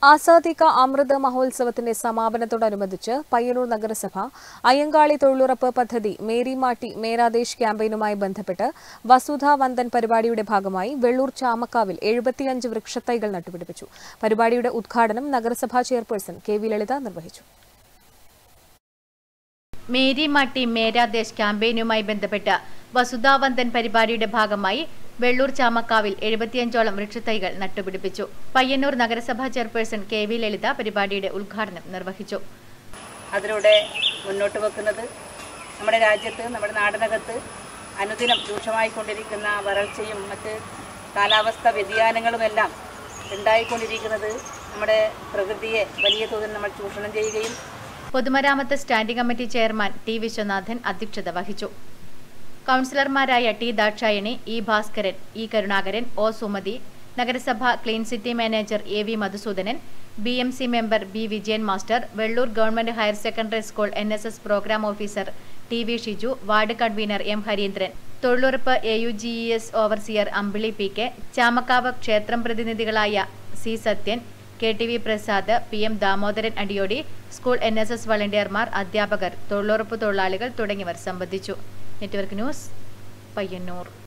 ആസാദി കാ അമൃത് മഹോത്സവത്തിന്റെ സമാപനത്തോടനുബന്ധിച്ച് പയ്യന്നൂർ നഗരസഭ അയ്യങ്കാളി തൊഴിലുറപ്പ് പദ്ധതി മേരി മാട്ടി മേരാദേശ് ക്യാമ്പയിനുമായി ബന്ധപ്പെട്ട് വസുധ വന്ദൻ പരിപാടിയുടെ ഭാഗമായി വെള്ളൂർ ചാമക്കാവിൽ എഴുപത്തിയഞ്ച് വൃക്ഷത്തൈകൾ നട്ടുപിടിപ്പിച്ചു പരിപാടിയുടെ ഉദ്ഘാടനം നഗരസഭാ ചെയർപേഴ്സൺ കെ വി ലളിത നിർവഹിച്ചു മേരി മാട്ടി മേരാദേശ് ക്യാമ്പയിനുമായി ബന്ധപ്പെട്ട് വസുധാവന്ദൻ പരിപാടിയുടെ ഭാഗമായി വെള്ളൂർ ചാമക്കാവിൽ എഴുപത്തിയഞ്ചോളം വൃക്ഷത്തൈകൾ നട്ടുപിടിപ്പിച്ചു പയ്യന്നൂർ നഗരസഭാ ചെയർപേഴ്സൺ കെ വി ലളിത പരിപാടിയുടെ ഉദ്ഘാടനം നിർവഹിച്ചു അതിലൂടെ മുന്നോട്ട് വെക്കുന്നത് നമ്മുടെ രാജ്യത്ത് നമ്മുടെ നാടിനകത്ത് അനുദിനം രൂക്ഷമായിക്കൊണ്ടിരിക്കുന്ന വരൾച്ചയും മറ്റ് കാലാവസ്ഥ വ്യതിയാനങ്ങളുമെല്ലാം ഉണ്ടായിക്കൊണ്ടിരിക്കുന്നത് നമ്മുടെ പ്രകൃതിയെ വലിയ തോതിൽ നമ്മൾ ചൂഷണം ചെയ്യുകയും പൊതുമരാമത്ത് standing committee chairman T Viswanathan അധ്യക്ഷത വഹിച്ചു കൗൺസിലർമാരായ T Dakshayani E Bhaskaran E Karunakaran O Sumathi നഗരസഭ clean city manager A V Madhusoodanan B M C member B Vijayan master Vellur government higher secondary school N S S programme officer T V Shiju ward convener M Harindran തൊഴിലുറപ്പ് A U G E S overseer Ambili P K Chamakkavu ക്ഷേത്രം പ്രതിനിധികളായ C Sathyan K T V Prasad P M Damodaran Adiyodi school N S S വളണ്ടിയർമാർ അധ്യാപകർ തൊഴിലുറപ്പ് തൊഴിലാളികൾ തുടങ്ങിയവർ സംബന്ധിച്ചു network news Payyanur